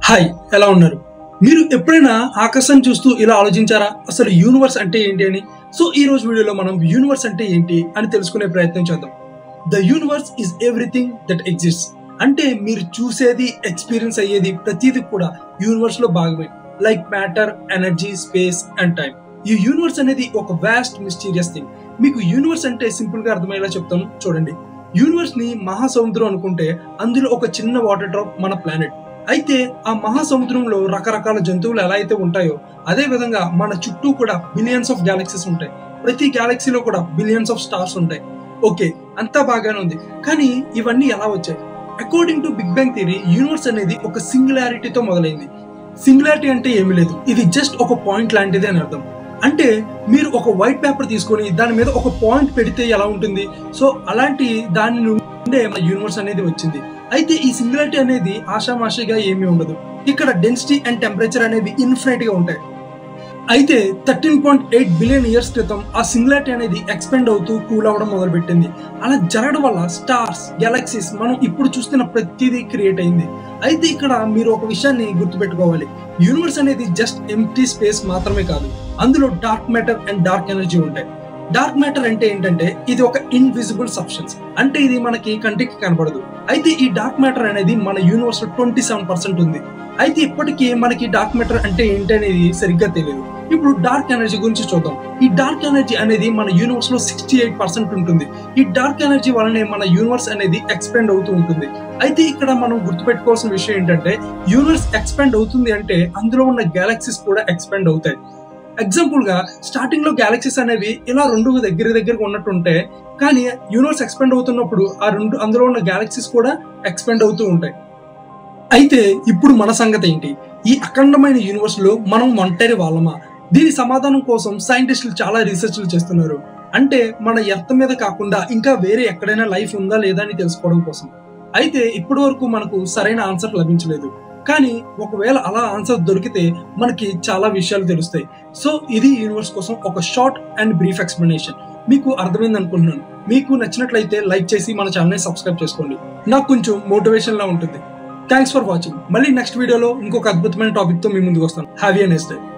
hi ఎలా ఉన్నారు మీరు ఎప్పుడైనా ఆకాశం చూస్తూ ఇలా ఆలోచించారా అసలు యూనివర్స్ అంటే ఏంటి అని సో ఈ రోజు వీడియోలో మనం యూనివర్స్ అంటే ఏంటి అని తెలుసుకునే ప్రయత్నం చేద్దాం the universe is everything that exist అంటే మీరు చూసేది ఎక్స్పీరియన్స్ అయ్యేది ప్రతిదీ కూడా యూనివర్స్ లో భాగమే like matter energy space and time ఈ యూనివర్స్ అనేది ఒక వాస్ట్ మిస్టీరియస్ థింగ్ మీకు యూనివర్స్ అంటే సింపుల్ గా అర్థమయ్యేలా చెప్తాను చూడండి యూనివర్స్ ని మహాసముద్రం అనుకుంటే అందులో ఒక చిన్న వాటర్ డ్రాప్ మన ప్లానెట్ అయితే ఆ మహాసముద్రంలో రకరకాల జంతువులు ఎలా అయితే ఉంటాయో అదే విధంగా మన చుట్టూ కూడా బిలియన్స్ ఆఫ్ గ్యాలక్సీస్ ఉంటాయి ప్రతి గ్యాలక్సీలో కూడా బిలియన్స్ ఆఫ్ స్టార్స్ ఉంటాయి ఓకే అంతా బాగానే ఉంది కానీ ఇవన్నీ ఎలా వచ్చాయి according to big bang theory universe అనేది ఒక సింగులారిటీతో మొదలైంది సింగులారిటీ అంటే ఏమీ లేదు ఇది జస్ట్ ఒక పాయింట్ లాంటిది అని అర్థం అంటే మీరు ఒక వైట్ పేపర్ తీసుకొని దాని మీద ఒక పాయింట్ పెడితే ఎలా ఉంటుంది సో అలాంటి దాని నుండే మన యూనివర్స్ అనేది వచ్చింది అయితే ఈ సింగులారిటీ అనేది ఆషామాషిగా ఏమీ ఉండదు ఇక్కడ డెన్సిటీ అండ్ టెంపరేచర్ అనేవి ఇన్ఫినైట్ గా ఉంటాయి అయితే thirteen point eight billion years క్రితం ఆ సింగులారిటీ అనేది ఎక్స్పెండ్ అవుతూ కూల్ అవ్వడం మొదలుపెట్టింది అలా జరగడం వల్ల స్టార్స్ గెలాక్సీస్ మనం ఇప్పుడు చూస్తున్న ప్రతిదీ క్రియేట్ అయింది అయితే ఇక్కడ మీరు ఒక విషయాన్ని గుర్తుపెట్టుకోవాలి యూనివర్స్ అనేది జస్ట్ ఎంటీ స్పేస్ మాత్రమే కాదు అందులో dark matter and dark energy ఉంటాయి డార్క్ మ్యాటర్ అంటే ఏంటంటే ఇది ఒక ఇన్విజిబుల్ సబ్స్టెన్స్ అంటే ఇది మనకి కంటికి కనపడదు అయితే ఈ డార్క్ మ్యాటర్ అనేది మన యూనివర్స్ లో ట్వంటీ సెవెన్ పర్సెంట్ ఉంది అయితే ఇప్పటికీ మనకి డార్క్ మ్యాటర్ అంటే ఏంటి అనేది సరిగ్గా తెలియదు ఇప్పుడు డార్క్ ఎనర్జీ గురించి చూద్దాం ఈ డార్క్ ఎనర్జీ అనేది మన యూనివర్స్ లో సిక్స్టీ ఎయిట్ పర్సెంట్ ఉంటుంది ఈ డార్క్ ఎనర్జీ వల్లనే మన యూనివర్స్ అనేది ఎక్స్పెండ్ అవుతూ ఉంటుంది అయితే ఇక్కడ మనం గుర్తుపెట్టుకోవాల్సిన విషయం ఏంటంటే యూనివర్స్ ఎక్స్పెండ్ అవుతుంది అంటే అందులో ఉన్న గ్యాలక్సీస్ కూడా ఎక్స్పెండ్ అవుతాయి ఎగ్జాంపుల్ గా స్టార్టింగ్ లో గ్యాలక్సీస్ అనేవి ఇలా రెండు దగ్గర దగ్గరగా ఉన్నట్టుంటే కానీ యూనివర్స్ ఎక్స్పెండ్ అవుతున్నప్పుడు ఆ రెండు అందులో ఉన్న గ్యాలక్సీస్ కూడా ఎక్స్పెండ్ అవుతూ ఉంటాయి అయితే ఇప్పుడు మన సంగతి ఏంటి ఈ అఖండమైన యూనివర్స్ లో మనం ఒంటరి వాళ్ళమా దీని సమాధానం కోసం సైంటిస్టులు చాలా రీసెర్చ్లు చేస్తున్నారు అంటే మన ఎర్త్ మీద కాకుండా ఇంకా వేరే ఎక్కడైనా లైఫ్ ఉందా లేదా అని తెలుసుకోవడం కోసం అయితే ఇప్పటి వరకు మనకు సరైన ఆన్సర్ లభించలేదు కానీ ఒకవేళ అలా ఆన్సర్ దొరికితే మనకి చాలా విషయాలు తెలుస్తాయి సో ఇది యూనివర్స్ కోసం ఒక షార్ట్ అండ్ బ్రీఫ్ ఎక్స్ప్లెనేషన్ మీకు అర్థమైంది అనుకుంటున్నాను మీకు నచ్చినట్లయితే లైక్ చేసి మన ఛానల్ సబ్స్క్రైబ్ చేసుకోండి నాకు కొంచెం మోటివేషన్ లా ఉంటుంది థ్యాంక్స్ ఫర్ వాచింగ్ మళ్ళీ నెక్స్ట్ వీడియోలో ఇంకొక అద్భుతమైన టాపిక్ తో మీ ముందుకు వస్తాను హ్యావ్ ఎ నెక్స్ట్ డే